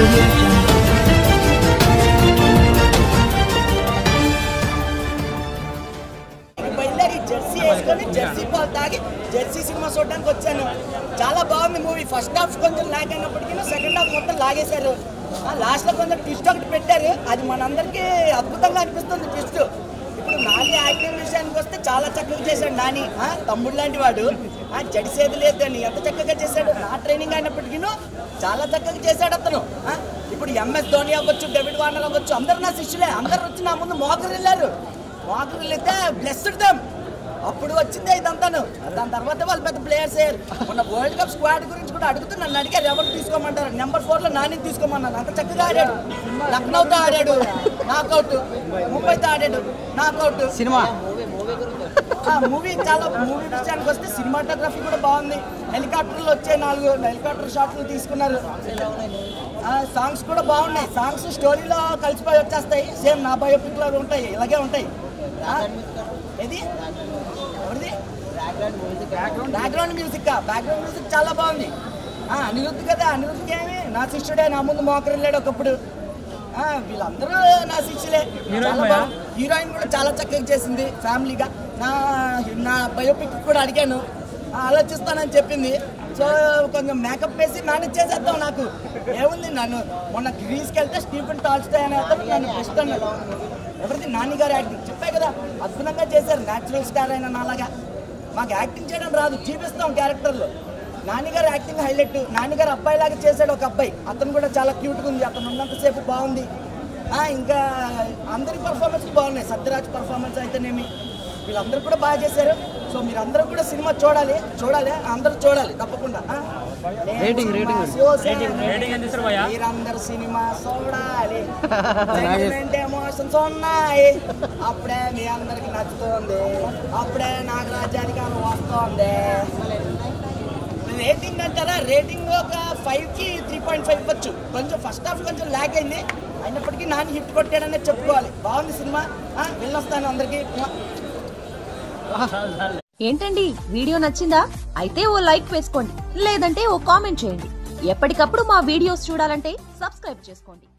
audio jungle. బయలుదేరి Jersey వేసుకొని Jersey పాలు తాగి జెర్సీ సినిమా చూడడానికి వచ్చాను చాలా బాగుంది మూవీ ఫస్ట్ హాఫ్ కొంచెం లాగ్ అయినప్పటికీ సెకండ్ హాఫ్ మొత్తం లాగేశారు లాస్ట్ లో కొంచెం ట్విస్ట్ ఒకటి పెట్టారు అది మనందరికీ అద్భుతంగా అనిపిస్తుంది ట్విస్ట్ ఇప్పుడు నాని యాక్టింగ్ విషయానికి వస్తే చాలా చక్కగా చేశాడు నాని ఆ, తమ్ముడు లాంటి వాడు ఆ, జడిసేది లేదు అని ఎంత చక్కగా చేశాడు నా ట్రైనింగ్ అయినప్పటికీ చాలా చక్కగా చేశాడు అతను ఆ, ఇప్పుడు ఎంఎస్ ధోని అవ్వచ్చు డెవిడ్ వార్నర్ అవ్వచ్చు అందరు నా శిష్యులే అందరు వచ్చి నా ముందు మోకరు వెళ్ళారు మోకరు వెళ్తే బ్లెస్డ్ దమ్ అప్పుడు వచ్చిందే ఇదంతాను దాని తర్వాత వాళ్ళు పెద్ద ప్లేయర్స్ అయ్యారు మొన్న వరల్డ్ కప్ స్క్వాడ్ గురించి కూడా అడుగుతూ నన్ను అడిగారు ఎవరు తీసుకోమంటారు నెంబర్ ఫోర్ లో నాని తీసుకోమన్నాను అంత చక్కగా ఆడాడు లక్నోతో ఆడాడు నాకౌట్ ముంబైతో ఆడాడు నాకౌట్ సినిమా మూవీ చాలా మూవీ విషయానికి వస్తే సినిమాటోగ్రఫీ కూడా బాగుంది హెలికాప్టర్లు వచ్చే నాలుగు హెలికాప్టర్ షాట్లు తీసుకున్నారు సాంగ్స్ కూడా బాగున్నాయి సాంగ్స్ స్టోరీలో కలిసిపోయి వచ్చేస్తాయి సేమ్ నా బయోపిక్ లాగా ఉంటాయి ఇలాగే ఉంటాయి ఆ, ఏది ఎవరిది బ్యాక్గ్రౌండ్ మ్యూజిక్ బ్యాక్గ్రౌండ్ మ్యూజిక్ చాలా బాగుంది ఆ, అనిరుద్ధ్ కదా అనిరుద్ధ్ ఏమి నా శిష్యుడే నా ముందు మోకరు వెళ్ళాడు ఒకప్పుడు ఆ, వీళ్ళందరూ నా శిష్యులే చాలా బాగుంది. హీరోయిన్ కూడా చాలా చక్కగా చేసింది ఫ్యామిలీగా నా నా బయోపిక్ కూడా అడిగాను ఆ, ఆలోచిస్తానని చెప్పింది సో కొంచెం మేకప్ వేసి మేనేజ్ చేసేద్దాం నాకు ఏముంది నన్ను మొన్న గ్రీస్కి వెళ్తే స్టీఫెన్ టాల్స్టే అనే అతను నన్ను బెస్ట్ అన్నాడు ఎవరిది నాని గారు యాక్టింగ్ చెప్పే కదా అద్భుతంగా చేశారు న్యాచురల్ స్టార్ అయిన నాలాగా మాకు యాక్టింగ్ చేయడం రాదు చూపిస్తాం క్యారెక్టర్లు నాన్నగారు యాక్టింగ్ హైలైట్ నాన్నగారు అబ్బాయి లాగా చేశాడు ఒక అబ్బాయి అతను కూడా చాలా క్యూట్గా ఉంది అతను ఉన్నంతసేపు బాగుంది ఆ, ఇంకా అందరి పర్ఫార్మెన్స్ బాగున్నాయి సత్యరాజ్ పర్ఫార్మెన్స్ అయితేనేమి వీళ్ళందరూ కూడా బాగా చేశారు సో మీరు అందరూ కూడా సినిమా చూడాలి చూడాలి అందరూ చూడాలి తప్పకుండా ఆ? నేను రేటింగ్, సినిమా రేటింగ్. చూశాను. మీరందరూ సినిమా చూడాలి సెంటిమెంట్ ఎమోషన్స్ ఉన్నాయి అప్పుడే మీ అందరికి నచ్చుతుంది అప్పుడే నాకు రాజ్యాధికారం వస్తుంది రేటింగ్ అంటారా రేటింగ్ ఒక ఫైవ్ కి త్రీ పాయింట్ ఫైవ్ ఇవ్వచ్చు కొంచెం ఫస్ట్ హాఫ్ కొంచెం ల్యాక్ అయింది అయినప్పటికీ నాని హిట్ కొట్టాడనే చెప్పుకోవాలి బాగుంది సినిమా ఆ, వెళ్ళొస్తాను అందరికీ ఏంటండి వీడియో నచ్చిందా అయితే ఓ లైక్ వేసుకోండి లేదంటే ఓ కామెంట్ చేయండి ఎప్పటికప్పుడు మా వీడియోస్ చూడాలంటే సబ్స్క్రైబ్ చేసుకోండి